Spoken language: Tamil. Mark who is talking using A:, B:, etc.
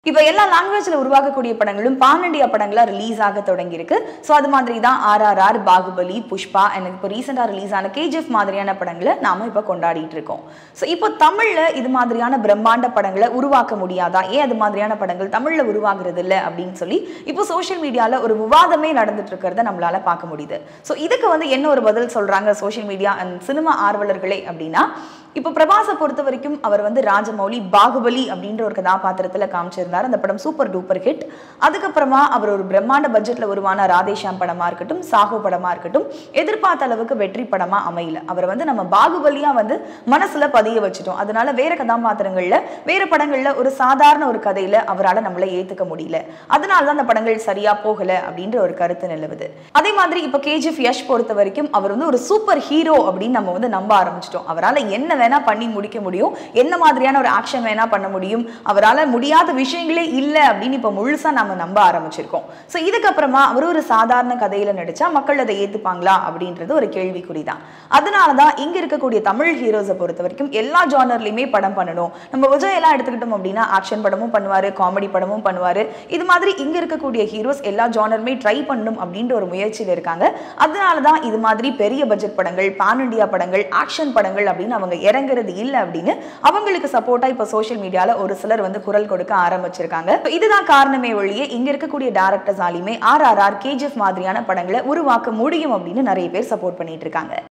A: இப்போ எல்லா லாங்குவேஜ்ல உருவாக்கக்கூடிய படங்களும் பான் இண்டியா படங்களா ரிலீஸ் ஆக தொடங்கியிருக்கு ஸோ அது மாதிரி தான் ஆர்ஆர்ஆர் பாகுபலி புஷ்பா எனக்கு இப்போ ரீசெண்டாக ரிலீஸ் ஆன கேஜிஎஃப் மாதிரியான படங்களை நாம இப்போ கொண்டாடிட்டு இருக்கோம் ஸோ இப்போ தமிழ்ல இது மாதிரியான பிரம்மாண்ட படங்களை உருவாக்க முடியாதா ஏன் அது மாதிரியான படங்கள் தமிழ்ல உருவாகிறது இல்லை அப்படின்னு சொல்லி இப்போ சோஷியல் மீடியால ஒரு விவாதமே நடந்துட்டு இருக்கிறத நம்மளால பார்க்க முடியுது ஸோ இதுக்கு வந்து என்ன ஒரு பதில் சொல்றாங்க சோஷியல் மீடியா அண்ட் சினிமா ஆர்வலர்களே அப்படின்னா இப்போ பிரபாஸை பொறுத்த வரைக்கும் அவர் வந்து ராஜமௌலி பாகுபலி அப்படின்ற ஒரு கதாபாத்திரத்தில் காமிச்சிருந்தார் அந்த படம் சூப்பர் டூப்பர் ஹிட் அதுக்கப்புறமா அவர் ஒரு பிரம்மாண்ட பட்ஜெட்ல உருவான ராதேஷாம் படமா இருக்கட்டும் சாஹோ படமா இருக்கட்டும் எதிர்பார்த்த அளவுக்கு வெற்றி படமா அமையல அவர் வந்து நம்ம பாகுபலியா வந்து மனசுல பதிய வச்சுட்டோம் அதனால வேற கதாபாத்திரங்கள்ல வேற படங்கள்ல ஒரு சாதாரண ஒரு கதையில அவரால் நம்மளை ஏத்துக்க முடியல அதனால தான் அந்த படங்கள் சரியா போகல அப்படின்ற ஒரு கருத்து நிலவுது அதே மாதிரி இப்போ கேஜிஎஃப் யஷ் பொறுத்த வரைக்கும் அவர் வந்து ஒரு சூப்பர் ஹீரோ அப்படின்னு நம்ம வந்து நம்ப ஆரம்பிச்சிட்டோம் அவரால் என்ன வேணா பண்ணி முடிக்க முடியும் என்ன மாதிரியான ஒரு ஆக்ஷன் வேணா பண்ண முடியும் அவரால் முடியாத விஷயங்களே இல்லை அப்படின்னு இப்போ முழுசா நம்ம நம்ப ஆரம்பிச்சிருக்கோம் ஸோ இதுக்கப்புறமா அவர் ஒரு சாதாரண கதையில நடிச்சா மக்கள் அதை ஏத்துப்பாங்களா அப்படின்றது ஒரு கேள்விக்குறி தான் அதனால தான் இங்க இருக்கக்கூடிய தமிழ் ஹீரோஸை பொறுத்த வரைக்கும் எல்லா ஜானர்லையுமே படம் பண்ணணும் நம்ம விஜய் எல்லாம் எடுத்துக்கிட்டோம் அப்படின்னா ஆக்ஷன் படமும் பண்ணுவாரு காமெடி படமும் பண்ணுவாரு இது மாதிரி இங்க இருக்கக்கூடிய ஹீரோஸ் எல்லா ஜானருமே ட்ரை பண்ணணும் அப்படின்ற ஒரு முயற்சியில் இருக்காங்க அதனால தான் இது மாதிரி பெரிய பட்ஜெட் படங்கள் பான் இண்டியா படங்கள் ஆக்ஷன் படங்கள் அப்படின்னு அவங்க இறங்குறது இல்லை அப்படின்னு அவங்களுக்கு சப்போர்ட்டா இப்போ சோஷியல் மீடியால ஒரு சிலர் வந்து குரல் கொடுக்க ஆரம்பிச்சிருக்காங்க இப்ப இதுதான் காரணமே ஒழிய இங்க இருக்கக்கூடிய டேரக்டர்ஸாலையுமே ஆர் ஆர் ஆர் கேஜிஎஃப் மாதிரியான படங்களை உருவாக்க முடியும் அப்படின்னு நிறைய பேர் சப்போர்ட் பண்ணிட்டு இருக்காங்க